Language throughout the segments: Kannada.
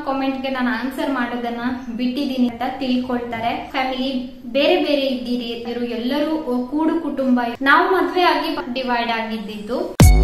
ಕಾಮೆಂಟ್ಗೆ ನಾನು ಆನ್ಸರ್ ಮಾಡೋದನ್ನ ಬಿಟ್ಟಿದ್ದೀನಿ ಅಂತ ತಿಳ್ಕೊಳ್ತಾರೆ ಫ್ಯಾಮಿಲಿ ಬೇರೆ ಬೇರೆ ಇದ್ದೀರಿ ಇವರು ಎಲ್ಲರೂ ಕೂಡು ಕುಟುಂಬ ನಾವು ಮದ್ವೆ ಆಗಿ ಡಿವೈಡ್ ಆಗಿದ್ದಿದ್ದು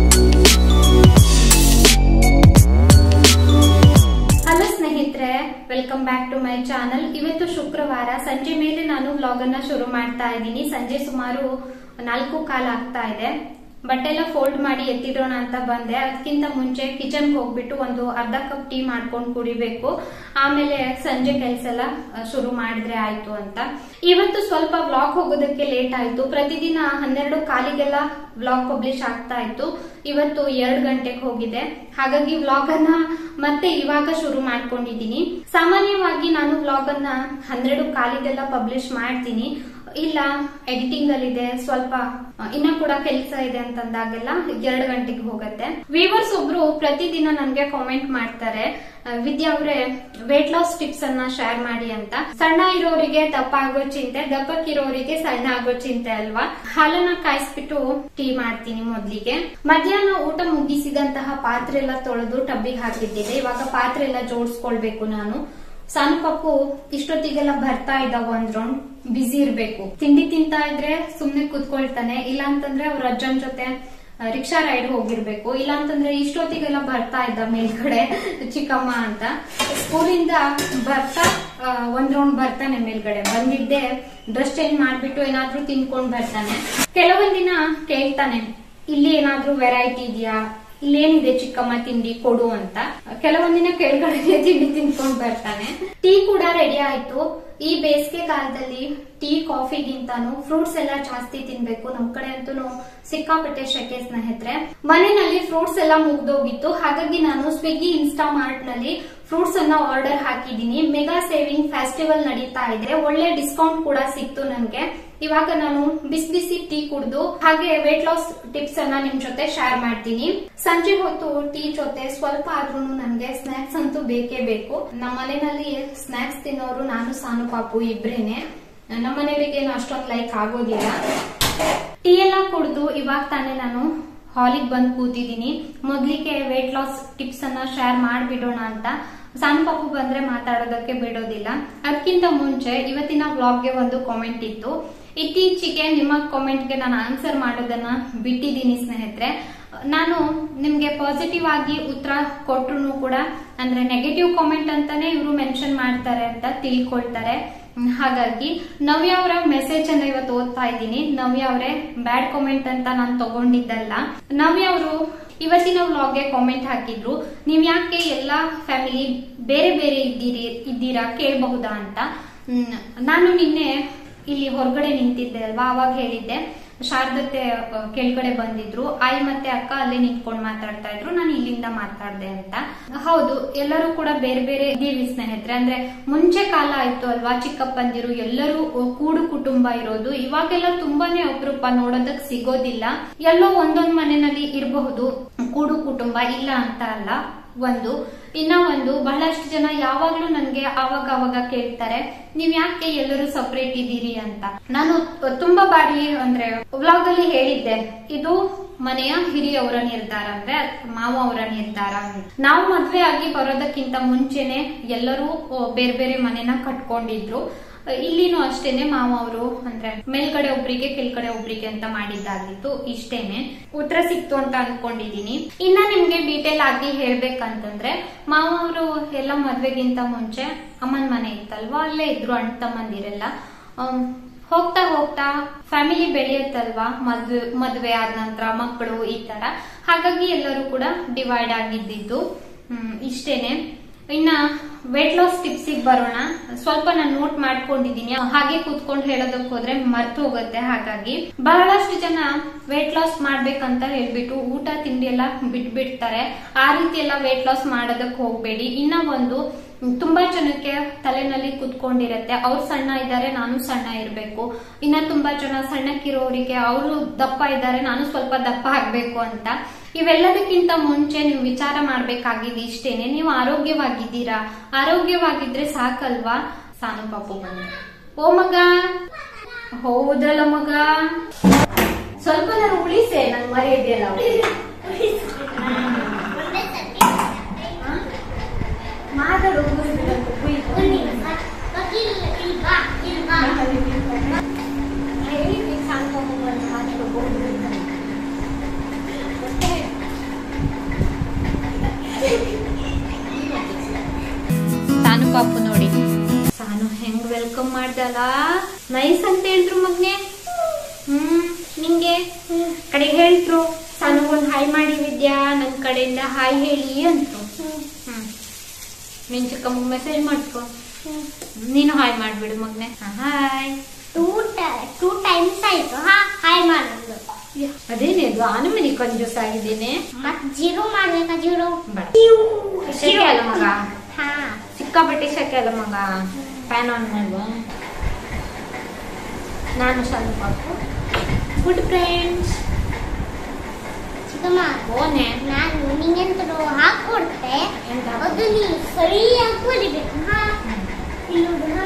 ಹಲೋ ಸ್ನೇಹಿತರೆ welcome back to my channel ಇವತ್ತು ಶುಕ್ರವಾರ ಸಂಜೆ ಮೇಲೆ ನಾನು ವ್ಲಾಗ್ ಅನ್ನ ಶುರು ಮಾಡ್ತಾ ಇದ್ದೀನಿ ಸಂಜೆ ಸುಮಾರು ನಾಲ್ಕು ಕಾಲ ಆಗ್ತಾ ಇದೆ ಬಟ್ಟೆ ಎಲ್ಲ ಫೋಲ್ಡ್ ಮಾಡಿ ಎತ್ತಿಡೋಣ ಅಂತ ಬಂದೆ ಅದಕ್ಕಿಂತ ಮುಂಚೆ ಕಿಚನ್ ಹೋಗ್ಬಿಟ್ಟು ಒಂದು ಅರ್ಧ ಕಪ್ ಟೀ ಮಾಡ್ಕೊಂಡು ಕುಡಿಬೇಕು ಆಮೇಲೆ ಸಂಜೆ ಕೆಲಸ ಎಲ್ಲ ಶುರು ಮಾಡಿದ್ರೆ ಆಯ್ತು ಅಂತ ಇವತ್ತು ಸ್ವಲ್ಪ ವ್ಲಾಗ್ ಹೋಗೋದಕ್ಕೆ ಲೇಟ್ ಆಯ್ತು ಪ್ರತಿದಿನ ಹನ್ನೆರಡು ಕಾಲಿಗೆಲ್ಲ ವ್ಲಾಗ್ ಪಬ್ಲಿಷ್ ಆಗ್ತಾ ಇತ್ತು ಇವತ್ತು ಎರಡು ಗಂಟೆಗೆ ಹೋಗಿದೆ ಹಾಗಾಗಿ ವ್ಲಾಗ್ ಅನ್ನ ಮತ್ತೆ ಇವಾಗ ಶುರು ಮಾಡ್ಕೊಂಡಿದ್ದೀನಿ ಸಾಮಾನ್ಯವಾಗಿ ನಾನು ವ್ಲಾಗ್ ಅನ್ನ ಹನ್ನೆರಡು ಕಾಲಿಗೆಲ್ಲ ಪಬ್ಲಿಷ್ ಮಾಡ್ತೀನಿ ಇಲ್ಲ ಎಡಿಟಿಂಗ್ ಅಲ್ಲಿ ಇದೆ ಸ್ವಲ್ಪ ಇನ್ನ ಕೂಡ ಕೆಲಸ ಇದೆ ಅಂತಂದಾಗೆಲ್ಲ ಎರಡು ಗಂಟೆಗೆ ಹೋಗುತ್ತೆ ವೀವರ್ಸ್ ಒಬ್ರು ಪ್ರತಿದಿನ ನನ್ಗೆ ಕಾಮೆಂಟ್ ಮಾಡ್ತಾರೆ ವಿದ್ಯಾ ಅವ್ರೆ ವೇಟ್ ಲಾಸ್ ಟಿಪ್ಸ್ ಅನ್ನ ಶೇರ್ ಮಾಡಿ ಅಂತ ಸಣ್ಣ ಇರೋರಿಗೆ ದಪ್ಪ ಆಗೋ ಚಿಂತೆ ದಪ್ಪಕ್ಕಿರೋರಿಗೆ ಸಣ್ಣ ಆಗೋ ಚಿಂತೆ ಅಲ್ವಾ ಹಾಲನ್ನ ಕಾಯಿಸ್ಬಿಟ್ಟು ಟೀ ಮಾಡ್ತೀನಿ ಮೊದ್ಲಿಗೆ ಮಧ್ಯಾಹ್ನ ಊಟ ಮುಗಿಸಿದಂತಹ ಪಾತ್ರೆ ಎಲ್ಲ ತೊಳೆದು ಟಬ್ಬಿಗೆ ಹಾಕಿದ್ದಿದೆ ಇವಾಗ ಪಾತ್ರೆ ಎಲ್ಲ ಜೋಡಿಸ್ಕೊಳ್ಬೇಕು ನಾನು ಸಣ್ಣ ಪಪ್ಪು ಇಷ್ಟೊತ್ತಿಗೆಲ್ಲ ಬರ್ತಾ ಇದ್ದಾವ ಒಂದ್ ರೌಂಡ್ ಬಿಸಿ ಇರ್ಬೇಕು ತಿಂಡಿ ತಿಂತಾ ಇದ್ರೆ ಸುಮ್ನೆ ಕುತ್ಕೊಳ್ತಾನೆ ಇಲ್ಲ ಅಂತಂದ್ರೆ ಅವ್ರ ಅಜ್ಜನ್ ಜೊತೆ ರಿಕ್ಷಾ ರೈಡ್ ಹೋಗಿರ್ಬೇಕು ಇಲ್ಲ ಅಂತಂದ್ರೆ ಇಷ್ಟೊತ್ತಿಗೆಲ್ಲ ಬರ್ತಾ ಇದ್ದ ಮೇಲ್ಗಡೆ ಚಿಕ್ಕಮ್ಮ ಅಂತ ಸ್ಕೂಲಿಂದ ಬರ್ತಾ ಒಂದ್ ರೌಂಡ್ ಬರ್ತಾನೆ ಮೇಲ್ಗಡೆ ಬಂದಿದ್ದೆ ಡ್ರೆಸ್ ಚೇಂಜ್ ಮಾಡ್ಬಿಟ್ಟು ಏನಾದ್ರೂ ತಿನ್ಕೊಂಡ್ ಬರ್ತಾನೆ ಕೆಲವೊಂದಿನ ಕೇಳ್ತಾನೆ ಇಲ್ಲಿ ಏನಾದ್ರೂ ವೆರೈಟಿ ಇದೆಯಾ ಇಲ್ಲೇನಿದೆ ಚಿಕ್ಕಮ್ಮ ತಿಂಡಿ ಕೊಡು ಅಂತ ಕೆಲವೊಂದಿನ ಕೆಳಗಡೆ ತಿಂಡಿ ತಿನ್ಕೊಂಡ್ ಬರ್ತಾನೆ ಟೀ ಕೂಡ ರೆಡಿ ಆಯ್ತು ಈ ಬೇಸಿಗೆ ಕಾಲದಲ್ಲಿ ಟೀ ಕಾಫಿಗಿಂತಾನು ಫ್ರೂಟ್ಸ್ ಎಲ್ಲ ಜಾಸ್ತಿ ತಿನ್ಬೇಕು ನಮ್ ಕಡೆ ಅಂತೂ ಸಿಕ್ಕಾಪಟ್ಟೆ ಶೆಕೆ ಸ್ನೇಹಿತರೆ ಮನೆಯಲ್ಲಿ ಫ್ರೂಟ್ಸ್ ಎಲ್ಲ ಮುಗ್ದೋಗಿತ್ತು ಹಾಗಾಗಿ ನಾನು ಸ್ವಿಗ್ಗಿ ಇನ್ಸ್ಟಾ ಮಾರ್ಟ್ ನಲ್ಲಿ ಫ್ರೂಟ್ಸ್ ಅನ್ನ ಆರ್ಡರ್ ಹಾಕಿದೀನಿ ಮೆಗಾ ಸೇವಿಂಗ್ ಫೆಸ್ಟಿವಲ್ ನಡೀತಾ ಇದೆ ಒಳ್ಳೆ ಡಿಸ್ಕೌಂಟ್ ಕೂಡ ಸಿಕ್ತು ನನ್ಗೆ ಇವಾಗ ನಾನು ಬಿಸಿ ಬಿಸಿ ಟೀ ಕುಡ್ದು ಹಾಗೆ ವೇಟ್ ಲಾಸ್ ಟಿಪ್ಸ್ ಅನ್ನ ನಿಮ್ ಜೊತೆ ಶೇರ್ ಮಾಡ್ತೀನಿ ಸಂಜೆ ಹೊತ್ತು ಟೀ ಜೊತೆ ಸ್ವಲ್ಪ ಆದ್ರೂ ನನ್ಗೆ ಸ್ನಾಕ್ಸ್ ಅಂತೂ ಬೇಕೇ ಬೇಕು ನಮ್ಮ ಮನೆಯಲ್ಲಿ ಸ್ನಾಕ್ಸ್ ತಿನ್ನೋರು ನಾನು ಸಾನು ಪಾಪು ಇಬ್ರೇನೆ ನಮ್ಮ ಮನೆಯವರಿಗೆ ಏನು ಅಷ್ಟೊಂದು ಲೈಕ್ ಆಗೋದಿಲ್ಲ ಟೀ ಎಲ್ಲ ಕುಡ್ದು ಇವಾಗ ತಾನೇ ನಾನು ಹಾಲಿಗೆ ಬಂದು ಕೂತಿದ್ದೀನಿ ಮೊದ್ಲಿಗೆ ವೇಟ್ ಲಾಸ್ ಟಿಪ್ಸ್ ಅನ್ನ ಶೇರ್ ಮಾಡ್ಬಿಡೋಣ ಅಂತ ಸಣ್ಣ ಪಾಪು ಬಂದ್ರೆ ಮಾತಾಡೋದಕ್ಕೆ ಬಿಡೋದಿಲ್ಲ ಅದಕ್ಕಿಂತ ಮುಂಚೆ ಇವತ್ತಿನ ವ್ಲಾಗ್ಗೆ ಒಂದು ಕಾಮೆಂಟ್ ಇತ್ತು ಇತ್ತೀಚೆಗೆ ನಿಮ್ಮ ಕಾಮೆಂಟ್ಗೆ ನಾನು ಆನ್ಸರ್ ಮಾಡೋದನ್ನ ಬಿಟ್ಟಿದ್ದೀನಿ ಸ್ನೇಹಿತರೆ ನಾನು ನಿಮ್ಗೆ ಪಾಸಿಟಿವ್ ಆಗಿ ಉತ್ತರ ಕೊಟ್ರು ಕೂಡ ಅಂದ್ರೆ ನೆಗೆಟಿವ್ ಕಾಮೆಂಟ್ ಅಂತಾನೆ ಇವರು ಮೆನ್ಷನ್ ಮಾಡ್ತಾರೆ ಅಂತ ತಿಳ್ಕೊಳ್ತಾರೆ ಹಾಗಾಗಿ ನವ್ಯ ಅವರ ಮೆಸೇಜ್ ಅನ್ನ ಇವತ್ತು ಓದ್ತಾ ಇದ್ದೀನಿ ನವ್ಯ ಅವರೇ ಬ್ಯಾಡ್ ಕಾಮೆಂಟ್ ಅಂತ ನಾನು ತಗೊಂಡಿದ್ದಲ್ಲ ನವ್ಯ ಅವರು ಇವತ್ತಿನ ವ್ಲಾಗ್ಗೆ ಕಾಮೆಂಟ್ ಹಾಕಿದ್ರು ನೀವ್ ಯಾಕೆ ಎಲ್ಲಾ ಫ್ಯಾಮಿಲಿ ಬೇರೆ ಬೇರೆ ಇದ್ದೀರಿ ಇದ್ದೀರಾ ಕೇಳಬಹುದಾ ಅಂತ ನಾನು ನಿನ್ನೆ ಇಲ್ಲಿ ಹೊರಗಡೆ ನಿಂತಿದ್ದೆ ಅಲ್ವಾ ಅವಾಗ ಹೇಳಿದ್ದೆ ಶಾರದತೆ ಕೆಳಗಡೆ ಬಂದಿದ್ರು ಆಯಿ ಮತ್ತೆ ಅಕ್ಕ ಅಲ್ಲೇ ನಿಂತ್ಕೊಂಡು ಮಾತಾಡ್ತಾ ಇದ್ರು ನಾನು ಇಲ್ಲಿಂದ ಮಾತಾಡ್ದೆ ಅಂತ ಹೌದು ಎಲ್ಲರೂ ಕೂಡ ಬೇರೆ ಬೇರೆ ಇದೀವಿ ಸ್ನೇಹಿತರೆ ಅಂದ್ರೆ ಮುಂಚೆ ಕಾಲ ಆಯ್ತು ಅಲ್ವಾ ಚಿಕ್ಕಪ್ಪಂದಿರು ಎಲ್ಲರೂ ಕೂಡು ಕುಟುಂಬ ಇರೋದು ಇವಾಗೆಲ್ಲ ತುಂಬಾನೇ ಅಪರೂಪ ನೋಡೋದಕ್ ಸಿಗೋದಿಲ್ಲ ಎಲ್ಲೋ ಒಂದೊಂದ್ ಮನೆಯಲ್ಲಿ ಇರಬಹುದು ಕೂಡು ಕುಟುಂಬ ಇಲ್ಲ ಅಂತ ಅಲ್ಲ ಒಂದು ಇನ್ನ ಒಂದು ಬಹಳಷ್ಟು ಜನ ಯಾವಾಗ್ಲೂ ನನ್ಗೆ ಅವಾಗ ಅವಾಗ ಕೇಳ್ತಾರೆ ನೀವ್ ಯಾಕೆ ಎಲ್ಲರೂ ಸಪರೇಟ್ ಇದ್ದೀರಿ ಅಂತ ನಾನು ತುಂಬಾ ಬಾರಿ ಅಂದ್ರೆ ವ್ಲಾಗ್ ಅಲ್ಲಿ ಹೇಳಿದ್ದೆ ಇದು ಮನೆಯ ಹಿರಿಯವರ ನಿರ್ಧಾರ ಅಂದ್ರೆ ಮಾವ ಅವರ ನಿರ್ಧಾರ ನಾವು ಮದ್ವೆ ಆಗಿ ಬರೋದಕ್ಕಿಂತ ಮುಂಚೆನೆ ಎಲ್ಲರೂ ಬೇರೆ ಬೇರೆ ಮನೆನ ಕಟ್ಕೊಂಡಿದ್ರು ಇಲ್ಲಿನೂ ಅಷ್ಟೇನೆ ಮಾವ ಅವರು ಅಂದ್ರೆ ಮೇಲ್ಗಡೆ ಒಬ್ರಿಗೆ ಕೆಳಗಡೆ ಒಬ್ರಿಗೆ ಅಂತ ಮಾಡಿದ್ದಾಗಿತ್ತು ಇಷ್ಟೇನೆ ಉತ್ತರ ಸಿಕ್ತು ಅಂತ ಅನ್ಕೊಂಡಿದೀನಿ ಇನ್ನ ನಿಮ್ಗೆ ಡೀಟೇಲ್ ಆಗಿ ಹೇಳ್ಬೇಕಂತಂದ್ರೆ ಮಾವ ಅವರು ಎಲ್ಲ ಮದ್ವೆಗಿಂತ ಮುಂಚೆ ಅಮ್ಮನ್ ಮನೆ ಇತ್ತಲ್ವಾ ಅಲ್ಲೇ ಇದ್ರು ಅಣ್ಣ ತಮ್ಮಂದಿರೆಲ್ಲ ಹೋಗ್ತಾ ಹೋಗ್ತಾ ಫ್ಯಾಮಿಲಿ ಬೆಳೆಯುತ್ತಲ್ವಾ ಮದ್ವೆ ಮದ್ವೆ ಆದ ನಂತರ ಮಕ್ಕಳು ಈ ತರ ಹಾಗಾಗಿ ಎಲ್ಲರೂ ಕೂಡ ಡಿವೈಡ್ ಆಗಿದ್ದಿದ್ದು ಹ್ಮ್ ಇಷ್ಟೇನೆ ಇನ್ನ ವೇಟ್ ಲಾಸ್ ಟಿಪ್ಸ್ ಬರೋಣ ಸ್ವಲ್ಪ ನಾನು ನೋಟ್ ಮಾಡ್ಕೊಂಡಿದೀನಿ ಹಾಗೆ ಕೂತ್ಕೊಂಡು ಹೇಳೋದಕ್ ಹೋದ್ರೆ ಮರ್ತು ಹೋಗುತ್ತೆ ಹಾಗಾಗಿ ಬಹಳಷ್ಟು ಜನ ವೇಟ್ ಲಾಸ್ ಮಾಡ್ಬೇಕಂತ ಹೇಳ್ಬಿಟ್ಟು ಊಟ ತಿಂಡಿ ಎಲ್ಲ ಬಿಟ್ಬಿಡ್ತಾರೆ ಆ ರೀತಿ ಎಲ್ಲ ವೇಟ್ ಲಾಸ್ ಮಾಡೋದಕ್ ಹೋಗ್ಬೇಡಿ ಇನ್ನ ಒಂದು ತುಂಬಾ ಜನಕ್ಕೆ ತಲೆನಲ್ಲಿ ಕುತ್ಕೊಂಡಿರತ್ತೆ ಅವ್ರು ಸಣ್ಣ ಇದ್ದಾರೆ ನಾನು ಸಣ್ಣ ಇರ್ಬೇಕು ಇನ್ನ ತುಂಬಾ ಜನ ಸಣ್ಣಕ್ಕಿರೋರಿಗೆ ಅವರು ದಪ್ಪ ಇದ್ದಾರೆ ನಾನು ಸ್ವಲ್ಪ ದಪ್ಪ ಆಗ್ಬೇಕು ಅಂತ ಇವೆಲ್ಲದಕ್ಕಿಂತ ಮುಂಚೆ ನೀವು ವಿಚಾರ ಮಾಡ್ಬೇಕಾಗಿದ್ದು ಇಷ್ಟೇನೆ ನೀವು ಆರೋಗ್ಯವಾಗಿದ್ದೀರಾ ಆರೋಗ್ಯವಾಗಿದ್ರೆ ಸಾಕಲ್ವಾ ಸಾನು ಪಾಪು ಬಂದ ಓ ಮಗ ಹೌದಲ್ಲ ಮಗ ಸ್ವಲ್ಪ ನಾನು ಉಳಿಸೆ ನನ್ ಮರೆಯದೆಯಲ್ಲ ಮಾತಾಡು ಸಾನು ಪಾಪು ನೋಡಿ ಸಾನು ಹೆಂಗ್ ವೆಲ್ಕಮ್ ಮಾಡ್ದಲ್ಲ ನೈಸ್ ಅಂತ ಹೇಳಿದ್ರು ಮಗ್ನೆ ಹ್ಮ್ ನಿಂಗೆ ಕಡೆ ಹೇಳ್ತ್ರು ಸಾನು ಒಂದ್ ಹಾಯ್ ಮಾಡಿ ವಿದ್ಯಾ ನನ್ ಕಡೆಯಿಂದ ಹಾಯ್ ಹೇಳಿ ಅಂತ್ರು ಹ್ಮ್ ನಿನ್ ಚಿಕ್ಕಮ್ಮ ಮೆಸೇಜ್ ಮಾಡ್ಕೊ ನೀನು ಹಾಯ್ ಮಾಡ್ಬಿಡು ಮಗ್ನೆ ಹಾಯ್ ಟೂ ಟೂ ಟೈಮ್ಸ್ ಆಯ್ತು ಹಾ ಹಾಯ್ ಮಾಡೋದು ಅದೇನಿದು ಆನು ಮನಿ ಕಂಜೂಸ್ ಆಗಿದ್ದೇನೆ ಮತ್ ಜೀರೋ ಮಾಡ್ಬೇಕಾ ಜೀರೋ ಬೇಡ ಶೆಕೆ ಅಲ್ಲ ಮಗ ಹಾ ಸಿಕ್ಕಾಪಟ್ಟೆ ಶೆಕೆ ಅಲ್ಲ ಮಗ ಫ್ಯಾನ್ ಆನ್ ಮಾಡುವ ನಾನು ಶಾಲು ಪಾಪು ಗುಡ್ ಫ್ರೆಂಡ್ಸ್ ಚಿಕ್ಕಮ್ಮ ಓನೆ ನಾನು ನಿಂಗೆಂತರು ಹಾಕೊಡ್ತೆ ಎಂತ ಅದು ನೀವು ಸರಿಯಾಗಿ ಹೊಲಿಬೇಕು ಹಾ ಇಲ್ಲಿ ನೋಡು, ಹಾ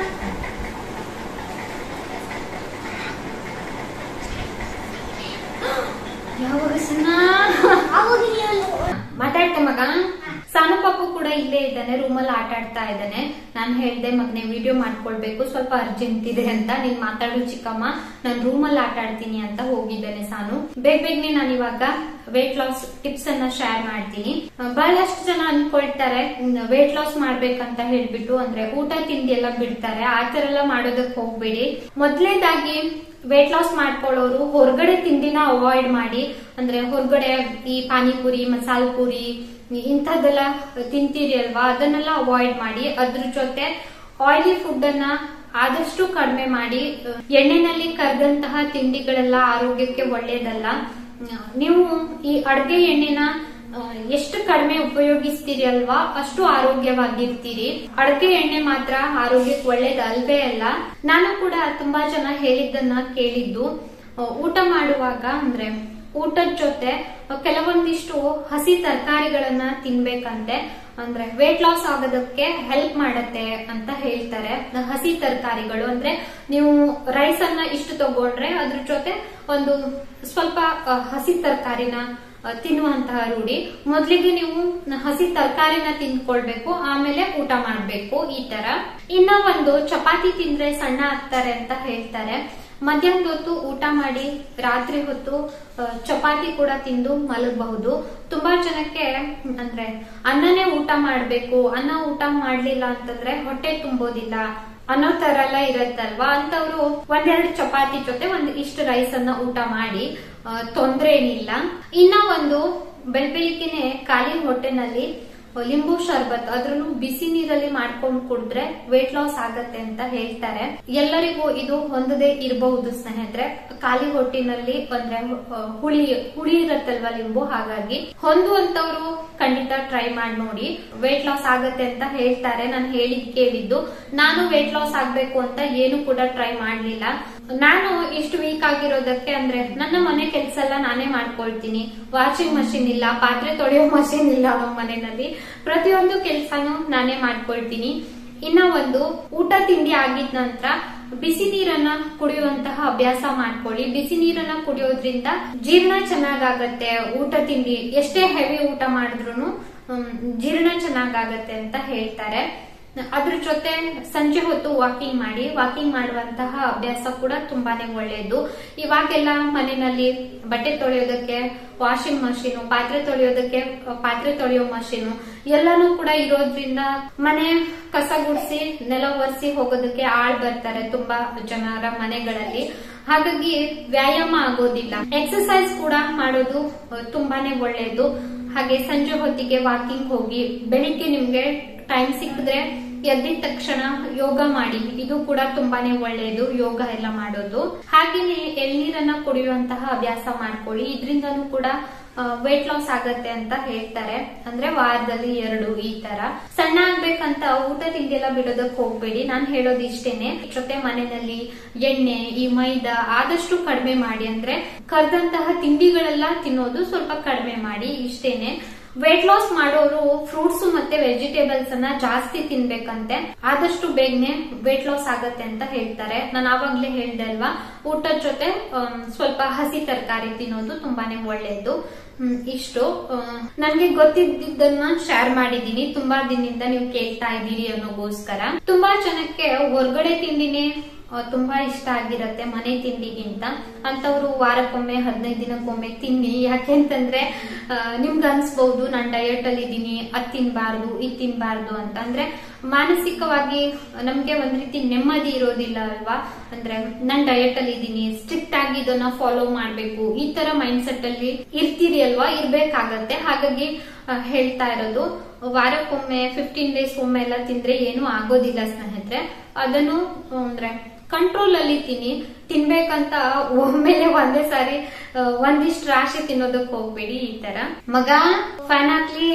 ಯಾವಾಗ ಸಣ್ಣ ಅವಾಗ ನೀವು ಮಾತಾಡ್ತೆ ಮಗ ಸಾನು ಪಾಪು ಕೂಡ ಇಲ್ಲೇ ಇದ್ದಾನೆ ರೂಮಲ್ಲಿ ಆಟ ಆಡ್ತಾ ಇದ್ದಾನೆ ನಾನು ಹೇಳ್ದೆ ಮಗನೆ ವಿಡಿಯೋ ಮಾಡ್ಕೊಳ್ಬೇಕು ಸ್ವಲ್ಪ ಅರ್ಜೆಂಟ್ ಇದೆ ಅಂತ ನೀನ್ ಮಾತಾಡು ಚಿಕ್ಕಮ್ಮ ನಾನು ರೂಮಲ್ಲಿ ಆಟ ಆಡ್ತೀನಿ ಅಂತ ಹೋಗಿದ್ದಾನೆ ಸಾನು ಬೇಗ ಬೇಗನೆ ನಾನು ಇವಾಗ ವೇಟ್ ಲಾಸ್ ಟಿಪ್ಸ್ ಅನ್ನ ಶೇರ್ ಮಾಡ್ತೀನಿ ಆ, ಬಹಳಷ್ಟು ಜನ ಅನ್ಕೊಳ್ತಾರೆ ವೇಟ್ ಲಾಸ್ ಮಾಡ್ಬೇಕಂತ ಹೇಳ್ಬಿಟ್ಟು ಅಂದ್ರೆ ಊಟ ತಿಂಡಿ ಎಲ್ಲ ಬಿಡ್ತಾರೆ ಆ ತರ ಎಲ್ಲ ಮಾಡೋದಕ್ಕೆ ಹೋಗ್ಬೇಡಿ ಮೊದಲನೇದಾಗಿ ವೇಟ್ ಲಾಸ್ ಮಾಡ್ಕೊಳ್ಳೋರು ಹೊರಗಡೆ ತಿಂಡಿನ ಅವಾಯ್ಡ್ ಮಾಡಿ ಅಂದ್ರೆ ಹೊರಗಡೆ ಈ ಪಾನಿಪುರಿ ಮಸಾಲ ಪುರಿ ಇಂಥದ್ದೆಲ್ಲ ತಿಂತೀರಿ ಅಲ್ವಾ ಅದನ್ನೆಲ್ಲ ಅವಾಯ್ಡ್ ಮಾಡಿ ಅದ್ರ ಜೊತೆ ಆಯಿಲಿ ಫುಡ್ ಅನ್ನ ಆದಷ್ಟು ಕಡಿಮೆ ಮಾಡಿ ಅಹ್, ಎಣ್ಣೆನಲ್ಲಿ ಕರೆದಂತಹ ತಿಂಡಿಗಳೆಲ್ಲ ಆರೋಗ್ಯಕ್ಕೆ ಒಳ್ಳೇದಲ್ಲ ಅಹ್, ನೀವು ಈ ಅಡ್ಗೆ ಎಣ್ಣೆನ ಅಹ್, ಎಷ್ಟು ಕಡಿಮೆ ಉಪಯೋಗಿಸ್ತೀರಿ ಅಲ್ವಾ ಅಷ್ಟು ಆರೋಗ್ಯವಾಗಿರ್ತೀರಿ ಅಡಕೆ ಎಣ್ಣೆ ಮಾತ್ರ ಆರೋಗ್ಯಕ್ಕೆ ಒಳ್ಳೇದು ಅಲ್ವೇ ಅಲ್ಲ ನಾನು ಕೂಡ ತುಂಬಾ ಜನ ಹೇಳಿದ್ದನ್ನ ಕೇಳಿದ್ದು ಅಹ್, ಊಟ ಮಾಡುವಾಗ ಅಂದ್ರೆ ಊಟದ ಜೊತೆ ಕೆಲವೊಂದಿಷ್ಟು ಹಸಿ ತರಕಾರಿಗಳನ್ನ ತಿನ್ಬೇಕಂತೆ ಅಂದ್ರೆ ವೇಟ್ ಲಾಸ್ ಆಗೋದಕ್ಕೆ ಹೆಲ್ಪ್ ಮಾಡತ್ತೆ ಅಂತ ಹೇಳ್ತಾರೆ ಹಸಿ ತರಕಾರಿಗಳು ಅಂದ್ರೆ ನೀವು ರೈಸ್ ಅನ್ನ ಇಷ್ಟು ತಗೊಂಡ್ರೆ ಅದ್ರ ಜೊತೆ ಒಂದು ಸ್ವಲ್ಪ ಅಹ್, ಹಸಿ ತರಕಾರಿನ ಅಹ್, ತಿನ್ನುವಂತಹ ರೂಢಿ ಮೊದಲಿಗೆ ನೀವು ಹಸಿ ತರಕಾರಿನ ತಿನ್ಕೊಳ್ಬೇಕು ಆಮೇಲೆ ಊಟ ಮಾಡ್ಬೇಕು ಈ ತರ ಇನ್ನ ಒಂದು ಚಪಾತಿ ತಿಂದ್ರೆ ಸಣ್ಣ ಆಗ್ತಾರೆ ಅಂತ ಹೇಳ್ತಾರೆ ಮಧ್ಯಾಹ್ನದ ಹೊತ್ತು ಊಟ ಮಾಡಿ ರಾತ್ರಿ ಹೊತ್ತು ಅಹ್, ಚಪಾತಿ ಕೂಡ ತಿಂದು ಮಲಗಬಹುದು ತುಂಬಾ ಜನಕ್ಕೆ ಅಂದ್ರೆ ಅನ್ನನೇ ಊಟ ಮಾಡ್ಬೇಕು ಅನ್ನ ಊಟ ಮಾಡ್ಲಿಲ್ಲ ಅಂತಂದ್ರೆ ಹೊಟ್ಟೆ ತುಂಬೋದಿಲ್ಲ ಅನ್ನೋ ತರ ಎಲ್ಲ ಇರತ್ತಲ್ವಾ ಅಂತವ್ರು ಒಂದೆರಡು ಚಪಾತಿ ಜೊತೆ ಒಂದ್ ಇಷ್ಟು ರೈಸ್ ಅನ್ನ ಊಟ ಮಾಡಿ ಆ, ತೊಂದ್ರೆ ಏನಿಲ್ಲ ಇನ್ನ ಒಂದು ಬೆಳ್ಬೆಳಿಗ್ಗೆನೆ ಖಾಲಿ ಹೊಟ್ಟೆನಲ್ಲಿ ಲಿಂಬು ಶರ್ಬತ್ ಅದ್ರಲ್ಲೂ ಬಿಸಿ ನೀರಲ್ಲಿ ಮಾಡ್ಕೊಂಡು ಕುಡಿದ್ರೆ ವೇಟ್ ಲಾಸ್ ಆಗತ್ತೆ ಅಂತ ಹೇಳ್ತಾರೆ ಎಲ್ಲರಿಗೂ ಇದು ಹೊಂದದೇ ಇರಬಹುದು ಸ್ನೇಹಿತರೆ ಖಾಲಿ ಹೊಟ್ಟಿನಲ್ಲಿ ಅಂದ್ರೆ ಆ, ಹುಳಿ ಹುಳಿ ಇರತ್ತಲ್ವಾ ಲಿಂಬು ಹಾಗಾಗಿ ಹೊಂದುವಂತವ್ರು ಖಂಡಿತ ಟ್ರೈ ಮಾಡಿ ನೋಡಿ ವೇಟ್ ಲಾಸ್ ಆಗತ್ತೆ ಅಂತ ಹೇಳ್ತಾರೆ ನಾನು ಹೇಳಿದ್ ಕೇಳಿದ್ದು ನಾನು ವೇಟ್ ಲಾಸ್ ಆಗ್ಬೇಕು ಅಂತ ಏನು ಕೂಡ ಟ್ರೈ ಮಾಡ್ಲಿಲ್ಲ ನಾನು ಇಷ್ಟು ವೀಕ್ ಆಗಿರೋದಕ್ಕೆ ಅಂದ್ರೆ ನನ್ನ ಮನೆ ಕೆಲಸ ಎಲ್ಲ ನಾನೇ ಮಾಡ್ಕೊಳ್ತೀನಿ ವಾಷಿಂಗ್ ಮಷಿನ್ ಇಲ್ಲ ಪಾತ್ರೆ ತೊಳೆಯೋ ಮಷಿನ್ ಇಲ್ಲ ನಮ್ಮ ಮನೆಯಲ್ಲಿ ಪ್ರತಿಯೊಂದು ಕೆಲಸನೂ ನಾನೇ ಮಾಡ್ಕೊಳ್ತೀನಿ ಇನ್ನ ಒಂದು ಊಟ ತಿಂಡಿ ಆಗಿದ ನಂತರ ಬಿಸಿ ನೀರನ್ನ ಕುಡಿಯುವಂತಹ ಅಭ್ಯಾಸ ಮಾಡ್ಕೊಳ್ಳಿ ಬಿಸಿ ನೀರನ್ನ ಕುಡಿಯೋದ್ರಿಂದ ಜೀರ್ಣ ಚೆನ್ನಾಗಾಗತ್ತೆ ಊಟ ತಿಂಡಿ ಎಷ್ಟೇ ಹೆವಿ ಊಟ ಮಾಡಿದ್ರು ಜೀರ್ಣ ಚೆನ್ನಾಗಾಗತ್ತೆ ಅಂತ ಹೇಳ್ತಾರೆ ಅದ್ರ ಜೊತೆ ಸಂಜೆ ಹೊತ್ತು ವಾಕಿಂಗ್ ಮಾಡಿ ವಾಕಿಂಗ್ ಮಾಡುವಂತಹ ಅಭ್ಯಾಸ ಕೂಡ ತುಂಬಾನೇ ಒಳ್ಳೆಯದು ಇವಾಗೆಲ್ಲ ಮನೆಯಲ್ಲಿ ಬಟ್ಟೆ ತೊಳೆಯೋದಕ್ಕೆ ವಾಷಿಂಗ್ ಮಷೀನು ಪಾತ್ರೆ ತೊಳೆಯೋದಕ್ಕೆ ಅ, ಪಾತ್ರೆ ತೊಳೆಯೋ ಮಷೀನು ಎಲ್ಲಾನು ಕೂಡ ಇರೋದ್ರಿಂದ ಮನೆ ಕಸ ಗುಡಿಸಿ ನೆಲ ಒರೆಸಿ ಹೋಗೋದಕ್ಕೆ ಆಳ್ ಬರ್ತಾರೆ ತುಂಬಾ ಜನರ ಮನೆಗಳಲ್ಲಿ ಹಾಗಾಗಿ ವ್ಯಾಯಾಮ ಆಗೋದಿಲ್ಲ ಎಕ್ಸರ್ಸೈಸ್ ಕೂಡ ಮಾಡೋದು ಅ, ತುಂಬಾನೇ ಒಳ್ಳೆಯದು ಹಾಗೆ ಸಂಜೆ ಹೊತ್ತಿಗೆ ವಾಕಿಂಗ್ ಹೋಗಿ ಬೆಳಿಗ್ಗೆ ನಿಮ್ಗೆ ಟೈಮ್ ಸಿಕ್ಕಿದ್ರೆ ಎದ್ದಿದ ತಕ್ಷಣ ಯೋಗ ಮಾಡಿ ಇದು ಕೂಡ ತುಂಬಾನೇ ಒಳ್ಳೆಯದು ಯೋಗ ಎಲ್ಲ ಮಾಡೋದು ಹಾಗೇನೆ ಎಳ್ನೀರನ್ನ ಕುಡಿಯುವಂತಹ ಅಭ್ಯಾಸ ಮಾಡ್ಕೊಳ್ಳಿ ಇದರಿಂದನೂ ಕೂಡ ವೇಟ್ ಲಾಸ್ ಆಗತ್ತೆ ಅಂತ ಹೇಳ್ತಾರೆ ಅಂದ್ರೆ ವಾರದಲ್ಲಿ ಎರಡು ಈ ತರ ಸಣ್ಣ ಆಗ್ಬೇಕಂತ ಊಟ ತಿಂಡಿ ಎಲ್ಲ ಬಿಡೋದಕ್ಕೆ ಹೋಗ್ಬೇಡಿ ನಾನು ಹೇಳೋದು ಇಷ್ಟೇನೆ ಜೊತೆ ಮನೆಯಲ್ಲಿ ಎಣ್ಣೆ ಈ ಮೈದಾ ಆದಷ್ಟು ಕಡಿಮೆ ಮಾಡಿ ಅಂದ್ರೆ ಕರ್ದಂತಹ ತಿಂಡಿಗಳೆಲ್ಲ ತಿನ್ನೋದು ಸ್ವಲ್ಪ ಕಡಿಮೆ ಮಾಡಿ ಇಷ್ಟೇನೆ ವೇಟ್ ಲಾಸ್ ಮಾಡೋರು ಫ್ರೂಟ್ಸ್ ಮತ್ತೆ ವೆಜಿಟೇಬಲ್ಸ್ ಅನ್ನ ಜಾಸ್ತಿ ತಿನ್ಬೇಕಂತೆ ಆದಷ್ಟು ಬೇಗನೆ ವೇಟ್ ಲಾಸ್ ಆಗತ್ತೆ ಅಂತ ಹೇಳ್ತಾರೆ ನಾನು ಆವಾಗ್ಲೇ ಹೇಳ್ದೆ ಅಲ್ವಾ ಊಟದ ಜೊತೆ ಆಮ್, ಸ್ವಲ್ಪ ಹಸಿ ತರಕಾರಿ ತಿನ್ನೋದು ತುಂಬಾನೇ ಒಳ್ಳೆಯದು ಹ್ಮ್, ಇಷ್ಟು ನನಗೆ ಗೊತ್ತಿದ್ದನ್ನ ಶೇರ್ ಮಾಡಿದೀನಿ ತುಂಬಾ ದಿನದಿಂದ ನೀವು ಕೇಳ್ತಾ ಇದ್ದೀರಿ ಅನ್ನೋಗೋಸ್ಕರ ತುಂಬಾ ಜನಕ್ಕೆ ಹೊರಗಡೆ ತಿಂಡಿನೇ ಆ, ತುಂಬಾ ಇಷ್ಟ ಆಗಿರತ್ತೆ ಮನೆ ತಿಂಡಿಗಿಂತ ಅಂತವ್ರು ವಾರಕ್ಕೊಮ್ಮೆ ಹದಿನೈದು ದಿನಕ್ಕೊಮ್ಮೆ ತಿನ್ನಿ ಯಾಕೆಂತಂದ್ರೆ ಆ, ನಿಮ್ಗೆ ಅನ್ಸ್ಬಹುದು ನಾನು ಡಯಟ್ ಅಲ್ಲಿ ಇದ್ದೀನಿ ಅದ್ ತಿನ್ಬಾರ್ದು ಇದ್ ತಿನ್ಬಾರ್ದು ಅಂತ ಅಂದ್ರೆ ಮಾನಸಿಕವಾಗಿ ನಮ್ಗೆ ಒಂದ್ ರೀತಿ ನೆಮ್ಮದಿ ಇರೋದಿಲ್ಲ ಅಲ್ವಾ ಅಂದ್ರೆ ನಾನ್ ಡಯಟ್ ಅಲ್ಲಿ ಇದ್ದೀನಿ ಸ್ಟ್ರಿಕ್ಟ್ ಆಗಿ ಇದನ್ನ ಫಾಲೋ ಮಾಡ್ಬೇಕು ಈ ತರ ಮೈಂಡ್ ಸೆಟ್ ಅಲ್ಲಿ ಇರ್ತೀರಿ ಅಲ್ವಾ ಇರ್ಬೇಕಾಗತ್ತೆ ಹಾಗಾಗಿ ಆ, ಹೇಳ್ತಾ ಇರೋದು ವಾರಕ್ಕೊಮ್ಮೆ ಫಿಫ್ಟೀನ್ ಡೇಸ್ ಒಮ್ಮೆ ಎಲ್ಲ ತಿಂದ್ರೆ ಏನು ಆಗೋದಿಲ್ಲ ಸ್ನೇಹಿತರೆ ಅದನ್ನು ಅಂದ್ರೆ ಕಂಟ್ರೋಲ್ ಅಲ್ಲಿ ತಿನ್ನಿ ತಿನ್ಬೇಕಂತ ಒಮ್ಮೆಲೆ ಒಂದೇ ಸಾರಿ ಆ, ಒಂದಿಷ್ಟು ರಾಶಿ ತಿನ್ನೋದಕ್ ಹೋಗ್ಬೇಡಿ ಈ ತರ ಮಗ ಫ್ಯಾನ್ ಹಾಕ್ಲಿ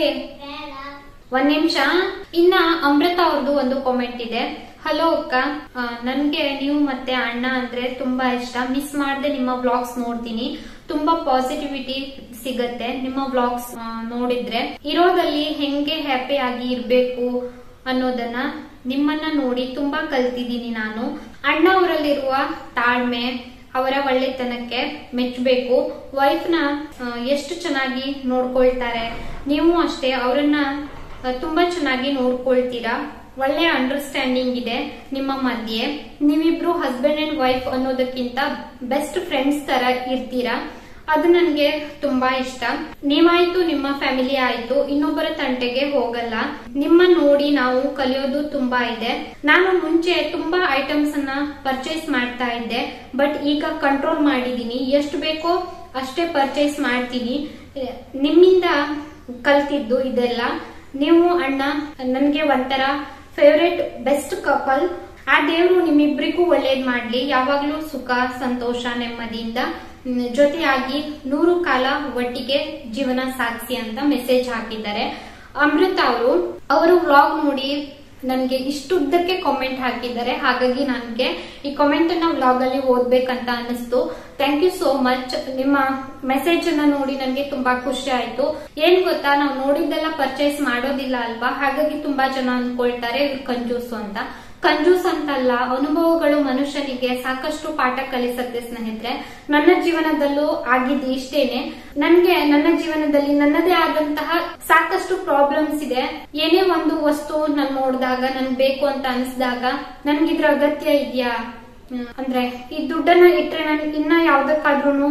ಒಂದ್ ನಿಮಿಷ ಇನ್ನ ಅಮೃತ ಅವ್ರದ್ದು ಒಂದು ಕಾಮೆಂಟ್ ಇದೆ ಹಲೋ ಅಕ್ಕ ಆ, ನನ್ಗೆ ನೀವು ಮತ್ತೆ ಅಣ್ಣ ಅಂದ್ರೆ ತುಂಬಾ ಇಷ್ಟ ಮಿಸ್ ಮಾಡದೆ ನಿಮ್ಮ ವ್ಲಾಗ್ಸ್ ನೋಡ್ತೀನಿ ತುಂಬಾ ಪಾಸಿಟಿವಿಟಿ ಸಿಗತ್ತೆ ನಿಮ್ಮ ವ್ಲಾಗ್ಸ್ ನೋಡಿದ್ರೆ ಇರೋದಲ್ಲಿ ಹೆಂಗೆ ಹ್ಯಾಪಿ ಆಗಿ ಇರ್ಬೇಕು ಅನ್ನೋದನ್ನ ನಿಮ್ಮನ್ನ ನೋಡಿ ತುಂಬಾ ಕಲ್ತಿದ್ದೀನಿ ನಾನು ಅಣ್ಣ ಅವರಲ್ಲಿರುವ ತಾಳ್ಮೆ ಅವರ ಒಳ್ಳೆತನಕ್ಕೆ ಮೆಚ್ಚಬೇಕು ವೈಫ್ನ ಎಷ್ಟು ಚೆನ್ನಾಗಿ ನೋಡ್ಕೊಳ್ತಾರೆ ನೀವು ಅಷ್ಟೇ ಅವರನ್ನ ಆ, ತುಂಬಾ ಚೆನ್ನಾಗಿ ನೋಡ್ಕೊಳ್ತೀರಾ ಒಳ್ಳೆ ಅಂಡರ್ಸ್ಟ್ಯಾಂಡಿಂಗ್ ಇದೆ ನಿಮ್ಮ ಮಧ್ಯೆ ನೀವಿಬ್ರು ಹಸ್ಬೆಂಡ್ ಅಂಡ್ ವೈಫ್ ಅನ್ನೋದಕ್ಕಿಂತ ಬೆಸ್ಟ್ ಫ್ರೆಂಡ್ಸ್ ತರ ಇರ್ತೀರಾ ಅದು ನನಗೆ ತುಂಬಾ ಇಷ್ಟ ನೀವಾಯ್ತು ನಿಮ್ಮ ಫ್ಯಾಮಿಲಿ ಆಯ್ತು ಇನ್ನೊಬ್ಬರ ತಂಟೆಗೆ ಹೋಗಲ್ಲ ನಿಮ್ಮ ನೋಡಿ ನಾವು ಕಲಿಯೋದು ತುಂಬಾ ಇದೆ ನಾನು ಮುಂಚೆ ತುಂಬಾ ಐಟಮ್ಸ್ ಅನ್ನ ಪರ್ಚೇಸ್ ಮಾಡ್ತಾ ಇದ್ದೆ ಬಟ್ ಈಗ ಕಂಟ್ರೋಲ್ ಮಾಡಿದೀನಿ ಎಷ್ಟು ಬೇಕೋ ಅಷ್ಟೇ ಪರ್ಚೇಸ್ ಮಾಡ್ತೀನಿ ಎ, ನಿಮ್ಮಿಂದ ಕಲ್ತಿದ್ದು ಇದೆಲ್ಲ ನೀವು ಅಣ್ಣ ನನ್ಗೆ ಒಂಥರ ಫೇವ್ರೆಟ್ ಬೆಸ್ಟ್ ಕಪಲ್ ಆ ದೇವ್ರು ನಿಮ್ಮಿಬ್ರಿಗೂ ಒಳ್ಳೇದ್ ಮಾಡ್ಲಿ ಯಾವಾಗ್ಲೂ ಸುಖ ಸಂತೋಷ ನೆಮ್ಮದಿಯಿಂದ ಮ್, ಜೊತೆಯಾಗಿ ನೂರು ಕಾಲ ಒಟ್ಟಿಗೆ ಜೀವನ ಸಾಗಿಸಿ ಅಂತ ಮೆಸೇಜ್ ಹಾಕಿದ್ದಾರೆ ಅಮೃತ ಅವರು ಅವರು ವ್ಲಾಗ್ ನೋಡಿ ನನ್ಗೆ ಇಷ್ಟುದ್ದಕ್ಕೆ ಕಾಮೆಂಟ್ ಹಾಕಿದ್ದಾರೆ ಹಾಗಾಗಿ ನನಗೆ ಈ ಕಾಮೆಂಟ್ ಅನ್ನ ವ್ಲಾಗ್ ಅಲ್ಲಿ ಓದ್ಬೇಕಂತ ಅನಿಸ್ತು ಥ್ಯಾಂಕ್ ಯು ಸೋ ಮಚ್ ನಿಮ್ಮ ಮೆಸೇಜ್ ಅನ್ನ ನೋಡಿ ನನಗೆ ತುಂಬಾ ಖುಷಿ ಆಯ್ತು ಏನ್ ಗೊತ್ತಾ ನಾವು ನೋಡಿದ್ದೆಲ್ಲ ಪರ್ಚೇಸ್ ಮಾಡೋದಿಲ್ಲ ಅಲ್ವಾ ಹಾಗಾಗಿ ತುಂಬಾ ಜನ ಅನ್ಕೊಳ್ತಾರೆ ಇವ್ರು ಕಂಜೂಸು ಅಂತ ಕಂಜೂಸ್ ಅಂತಲ್ಲ ಅನುಭವಗಳು ಮನುಷ್ಯನಿಗೆ ಸಾಕಷ್ಟು ಪಾಠ ಕಲಿಸತ್ತೆ ಸ್ನೇಹಿತರೆ ನನ್ನ ಜೀವನದಲ್ಲೂ ಆಗಿದ್ದು ಇಷ್ಟೇನೆ ನನ್ಗೆ ನನ್ನ ಜೀವನದಲ್ಲಿ ನನ್ನದೇ ಆದಂತಹ ಸಾಕಷ್ಟು ಪ್ರಾಬ್ಲಮ್ಸ್ ಇದೆ ಏನೇ ಒಂದು ವಸ್ತು ನಾನು ನೋಡಿದಾಗ ನನ್ಗೆ ಬೇಕು ಅಂತ ಅನಿಸಿದಾಗ ನನ್ಗಿದ್ರ ಅಗತ್ಯ ಇದೆಯಾ ಹ್ಮ್, ಅಂದ್ರೆ ಈ ದುಡ್ಡನ್ನ ಇಟ್ರೆ ನಾನು ಇನ್ನ ಯಾವ್ದಕ್ಕಾದ್ರೂ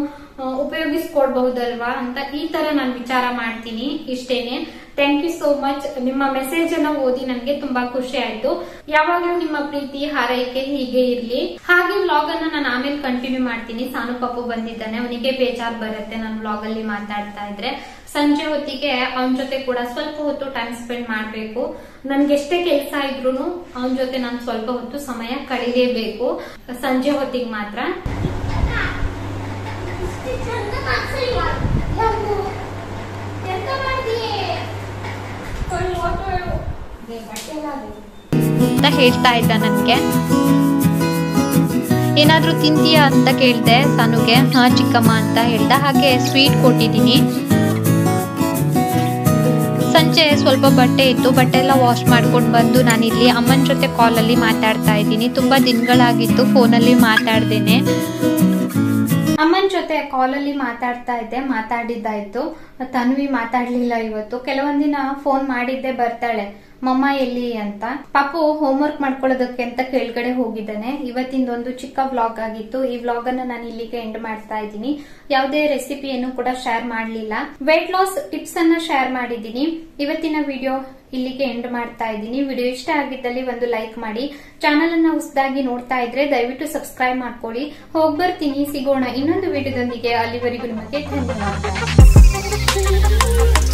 ಉಪಯೋಗಿಸ್ಕೊಡ್ಬಹುದಲ್ವಾ ಅಂತ ಈ ತರ ನಾನು ವಿಚಾರ ಮಾಡ್ತೀನಿ ಇಷ್ಟೇನೆ ಥ್ಯಾಂಕ್ ಯು ಸೋ ಮಚ್ ನಿಮ್ಮ ಮೆಸೇಜ್ ಅನ್ನ ಓದಿ ನನಗೆ ತುಂಬಾ ಖುಷಿ ಆಯ್ತು ಯಾವಾಗ್ಲೂ ನಿಮ್ಮ ಪ್ರೀತಿ ಹಾರೈಕೆ ಹೀಗೆ ಇರ್ಲಿ ಹಾಗೆ ವ್ಲಾಗ್ ಅನ್ನ ನಾನು ಆಮೇಲೆ ಕಂಟಿನ್ಯೂ ಮಾಡ್ತೀನಿ ಸಾನು ಪಾಪು ಬಂದಿದ್ದಾನೆ ಅವನಿಗೆ ಬೇಜಾರ್ ಬರುತ್ತೆ ನಾನು ವ್ಲಾಗ್ ಅಲ್ಲಿ ಮಾತಾಡ್ತಾ ಇದ್ರೆ ಸಂಜೆ ಹೊತ್ತಿಗೆ ಅವನ ಜೊತೆ ಕೂಡ ಸ್ವಲ್ಪ ಹೊತ್ತು ಟೈಮ್ ಸ್ಪೆಂಡ್ ಮಾಡ್ಬೇಕು ನನ್ಗೆ ಎಷ್ಟೇ ಕೆಲಸ ಇದ್ರು ಅವನ ಜೊತೆ ನಾನು ಸ್ವಲ್ಪ ಹೊತ್ತು ಸಮಯ ಕಳೀಲೇಬೇಕು ಸಂಜೆ ಹೊತ್ತಿಗೆ ಮಾತ್ರ ಇಷ್ಟು ಚಂದ ಮಾಡ್ಸಲಿ ಯಾವುದು ಎಂತ ಮಾಡಿದೀಯೇ ಕೊಳ್ಳು ಒಟ್ಟು ಬಟ್ಟೆ ಎಲ್ಲ ಅಂತ ಹೇಳ್ತಾ ಇದ್ದ ನನಗೆ ಏನಾದರೂ ತಿಂತೀಯಾ ಅಂತ ಕೇಳಿದೆ ಸಾನುಗೆ ಹಾ ಚಿಕ್ಕಮ್ಮ ಅಂತ ಹೇಳ್ದ ಹಾಗೆ ಸ್ವೀಟ್ ಕೊಟ್ಟಿದ್ದೀನಿ ಸಂಜೆ ಸ್ವಲ್ಪ ಬಟ್ಟೆ ಇತ್ತು ಬಟ್ಟೆ ಎಲ್ಲ ವಾಶ್ ಮಾಡ್ಕೊಂಡು ಬಂದು ನಾನಿಲ್ಲಿ ಅಮ್ಮನ ಜೊತೆ ಕಾಲಲ್ಲಿ ಮಾತಾಡ್ತಾ ಇದ್ದೀನಿ ತುಂಬ ದಿನಗಳಾಗಿತ್ತು ಫೋನಲ್ಲಿ ಮಾತಾಡ್ದೇನೆ ಅಮ್ಮನ ಜೊತೆ ಕಾಲಲ್ಲಿ ಮಾತಾಡ್ತಾ ಇದ್ದೆ ಮಾತಾಡಿದ್ದಾಯ್ತು ತನ್ವಿ ಮಾತಾಡ್ಲಿಲ್ಲ ಇವತ್ತು ಕೆಲವೊಂದಿನ ಫೋನ್ ಮಾಡಿದ್ದೆ ಬರ್ತಾಳೆ ಮಮ್ಮ ಎಲ್ಲಿ ಅಂತ ಪಾಪು ಹೋಮ್ವರ್ಕ್ ಮಾಡ್ಕೊಳ್ಳೋದಕ್ಕೆ ಅಂತ ಕೆಳಗಡೆ ಹೋಗಿದ್ದಾನೆ ಇವತ್ತಿಂದೊಂದು ಚಿಕ್ಕ ವ್ಲಾಗ್ ಆಗಿತ್ತು ಈ ವ್ಲಾಗ್ ಅನ್ನ ನಾನು ಇಲ್ಲಿಗೆ ಎಂಡ್ ಮಾಡ್ತಾ ಇದ್ದೀನಿ ಯಾವುದೇ ರೆಸಿಪಿಯನ್ನು ಕೂಡ ಶೇರ್ ಮಾಡಲಿಲ್ಲ ವೇಟ್ ಲಾಸ್ ಟಿಪ್ಸ್ ಅನ್ನ ಶೇರ್ ಮಾಡಿದ್ದೀನಿ ಇವತ್ತಿನ ವಿಡಿಯೋ ಇಲ್ಲಿಗೆ ಎಂಡ್ ಮಾಡ್ತಾ ಇದ್ದೀನಿ ವಿಡಿಯೋ ಇಷ್ಟ ಆಗಿದ್ದಲ್ಲಿ ಒಂದು ಲೈಕ್ ಮಾಡಿ ಚಾನಲ್ ಅನ್ನ ಹೊಸದಾಗಿ ನೋಡ್ತಾ ಇದ್ರೆ ದಯವಿಟ್ಟು ಸಬ್ಸ್ಕ್ರೈಬ್ ಮಾಡ್ಕೊಳ್ಳಿ ಹೋಗ್ಬರ್ತೀನಿ ಸಿಗೋಣ ಇನ್ನೊಂದು ವಿಡಿಯೋದೊಂದಿಗೆ ಅಲ್ಲಿವರೆಗೂ ನಿಮಗೆ ಧನ್ಯವಾದ